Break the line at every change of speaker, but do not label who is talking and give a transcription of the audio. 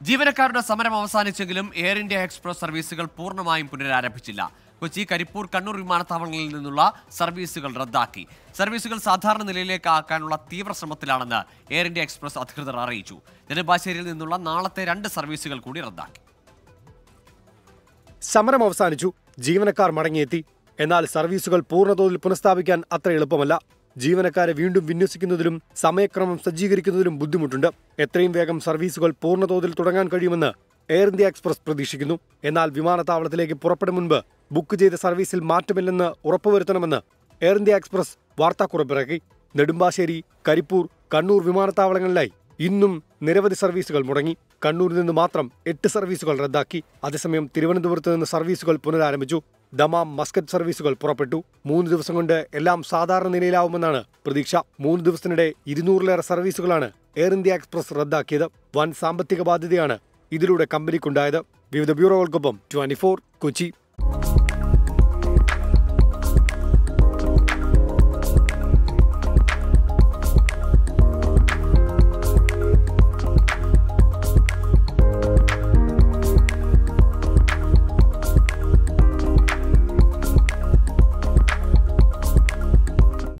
ജീവനക്കാരുടെ സമരം അവസാനിച്ചെങ്കിലും air India express സർവീസുകൾ പൂർണ്ണമായും പുനരാരംഭിച്ചില്ല കൊച്ചി കരിപ്പൂർ കണ്ണൂർ വിമാനത്താവളങ്ങളിൽ നിന്നുള്ള സർവീസുകൾ റദ്ദാക്കി സർവീസുകൾ സാധാരണ നിലയിലേക്ക് ആക്കാനുള്ള തീവ്ര ശ്രമത്തിലാണെന്ന് എയർ ഇന്ത്യ എക്സ്പ്രസ് അധികൃതർ അറിയിച്ചു നെടുമ്പാശ്ശേരിയിൽ നിന്നുള്ള നാളത്തെ രണ്ട് സർവീസുകൾ കൂടി റദ്ദാക്കി
സമരം അവസാനിച്ചു ജീവനക്കാർ മടങ്ങിയെത്തി എന്നാൽ സർവീസുകൾ പൂർണ്ണതോതിൽ പുനഃസ്ഥാപിക്കാൻ അത്ര എളുപ്പമല്ല ജീവനക്കാരെ വീണ്ടും വിന്യസിക്കുന്നതിലും സമയക്രമം സജ്ജീകരിക്കുന്നതിലും ബുദ്ധിമുട്ടുണ്ട് എത്രയും വേഗം സർവീസുകൾ പൂർണ്ണതോതിൽ തുടങ്ങാൻ കഴിയുമെന്ന് എയർ ഇന്ത്യ എക്സ്പ്രസ് പ്രതീക്ഷിക്കുന്നു എന്നാൽ വിമാനത്താവളത്തിലേക്ക് പുറപ്പെടും മുൻപ് ബുക്ക് ചെയ്ത സർവീസിൽ മാറ്റമില്ലെന്ന് ഉറപ്പുവരുത്തണമെന്ന് എയർ ഇന്ത്യ എക്സ്പ്രസ് വാർത്താക്കുറിപ്പിറക്കി നെടുമ്പാശ്ശേരി കരിപ്പൂർ കണ്ണൂർ വിമാനത്താവളങ്ങളിലായി ഇന്നും നിരവധി സർവീസുകൾ മുടങ്ങി കണ്ണൂരിൽ നിന്ന് മാത്രം എട്ട് സർവീസുകൾ റദ്ദാക്കി അതേസമയം തിരുവനന്തപുരത്ത് നിന്ന് സർവീസുകൾ പുനരാരംഭിച്ചു ദമാം മസ്കറ്റ് സർവീസുകൾ പുറപ്പെട്ടു മൂന്ന് ദിവസം കൊണ്ട് എല്ലാം സാധാരണ നിലയിലാവുമെന്നാണ് പ്രതീക്ഷ മൂന്ന് ദിവസത്തിനിടെ ഇരുന്നൂറിലേറെ സർവീസുകളാണ് എയർ ഇന്ത്യ എക്സ്പ്രസ് റദ്ദാക്കിയത് വൻ സാമ്പത്തിക ബാധ്യതയാണ് ഇതിലൂടെ കമ്പനിക്കുണ്ടായത് വിവിധ ബ്യൂറോകൾക്കൊപ്പം ട്വന്റി കൊച്ചി